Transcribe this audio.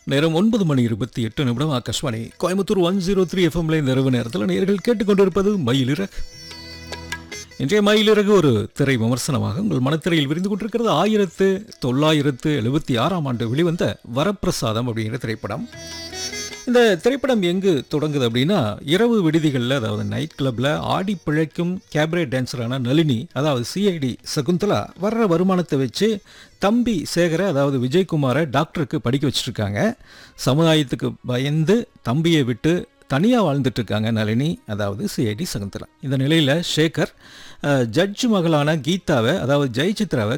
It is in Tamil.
நேரம் ஒன்பது மணி இருபத்தி எட்டு நிமிடம் Akashvani Coimbatore one zero three எஃப்எம்ல இந்த இரவு நேரத்தில் நேர்கள் கேட்டுக்கொண்டிருப்பது மயிலிறகு இன்றைய மயிலிறகு ஒரு திரை விமர்சனமாக உங்கள் மனத்திரையில் விரிந்து கொண்டிருக்கிறது ஆயிரத்து தொள்ளாயிரத்து எழுபத்தி ஆறாம் ஆண்டு வெளிவந்த வரப்பிரசாதம் அப்படிங்கிற திரைப்படம் இந்த திரைப்படம் எங்கு தொடங்குது அப்படின்னா இரவு விடுதிகளில் அதாவது நைட் கிளப்பில் ஆடி பிழைக்கும் கேப்ரே டான்ஸரான நளினி அதாவது சிஐடி சகுந்தலா வர்ற வருமானத்தை வச்சு தம்பி சேகரை அதாவது விஜயகுமாரை டாக்டருக்கு படிக்க வச்சுருக்காங்க சமுதாயத்துக்கு பயந்து தம்பியை விட்டு தனியாக வாழ்ந்துட்டு இருக்காங்க நளினி அதாவது சிஐடி சகுந்தலா இந்த நிலையில் சேகர் அஹ், ஜட்ஜ் மகளான கீதாவை அதாவது ஜெயசித்ராவை